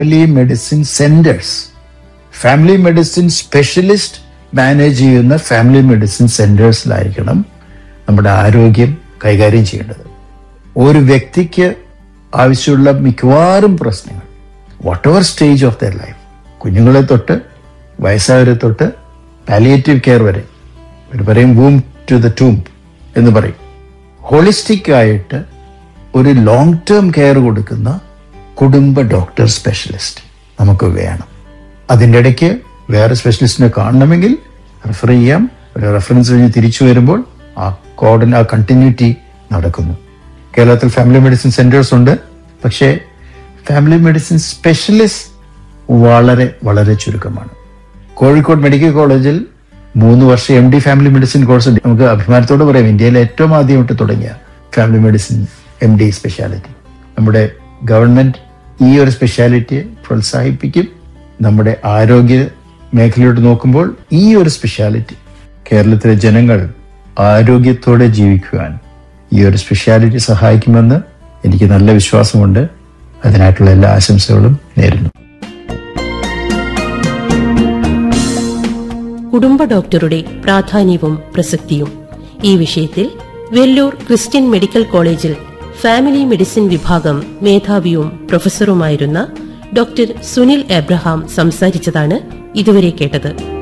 family medicine centres family medicine specialist manage ചെയ്യുന്ന family medicine സെന്റേഴ്സിലായിരിക്കണം നമ്മുടെ ആരോഗ്യം കൈകാര്യം ചെയ്യേണ്ടത് ഒരു വ്യക്തിക്ക് ആവശ്യമുള്ള മിക്കവാറും പ്രശ്നങ്ങൾ whatever stage of the life കുഞ്ഞുങ്ങളെ തൊട്ട് വയസ്സായവരെ തൊട്ട് പാലിയേറ്റീവ് കെയർ വരെ ഒരു പറയും വൂം ടു ദ ടൂം എന്ന് പറയും ഹോളിസ്റ്റിക് ആയിട്ട് ഒരു ലോങ് ടേം കെയർ കൊടുക്കുന്ന കുടുംബ ഡോക്ടർ സ്പെഷ്യലിസ്റ്റ് നമുക്ക് വേണം അതിൻ്റെ ഇടയ്ക്ക് വേറെ സ്പെഷ്യലിസ്റ്റിനെ കാണണമെങ്കിൽ റെഫർ ചെയ്യാം ഒരു റെഫറൻസ് കഴിഞ്ഞ് തിരിച്ചു വരുമ്പോൾ ആ കോഡിന് ആ കണ്ടിന്യൂറ്റി നടക്കുന്നു കേരളത്തിൽ ഫാമിലി മെഡിസിൻ സെന്റേഴ്സ് ഉണ്ട് പക്ഷേ ഫാമിലി മെഡിസിൻ സ്പെഷ്യലിസ്റ്റ് വളരെ വളരെ ചുരുക്കമാണ് കോഴിക്കോട് മെഡിക്കൽ കോളേജിൽ മൂന്ന് വർഷം M D family medicine course ഉണ്ട് നമുക്ക് അഭിമാനത്തോടെ പറയാം ഇന്ത്യയിൽ ഏറ്റവും ആദ്യമായിട്ട് തുടങ്ങിയ family medicine M D speciality നമ്മുടെ ഗവൺമെന്റ് ഈ ഒരു സ്പെഷ്യാലിറ്റിയെ പ്രോത്സാഹിപ്പിക്കും നമ്മുടെ ആരോഗ്യ മേഖലയോട്ട് നോക്കുമ്പോൾ ഈ ഒരു സ്പെഷ്യാലിറ്റി കേരളത്തിലെ ജനങ്ങൾ ആരോഗ്യത്തോടെ ജീവിക്കുവാൻ ഈ ഒരു സ്പെഷ്യാലിറ്റി സഹായിക്കുമെന്ന് എനിക്ക് നല്ല വിശ്വാസമുണ്ട് അതിനായിട്ടുള്ള എല്ലാ ആശംസകളും നേരുന്നു കുടുംബ ഡോക്ടറുടെ പ്രാധാന്യവും പ്രസക്തിയും ഈ വിഷയത്തിൽ വെല്ലൂർ ക്രിസ്ത്യൻ മെഡിക്കൽ കോളേജിൽ ഫാമിലി മെഡിസിൻ വിഭാഗം മേധാവിയും പ്രൊഫസറുമായിരുന്ന ഡോക്ടർ സുനിൽ എബ്രഹാം സംസാരിച്ചതാണ് ഇതുവരെ കേട്ടത്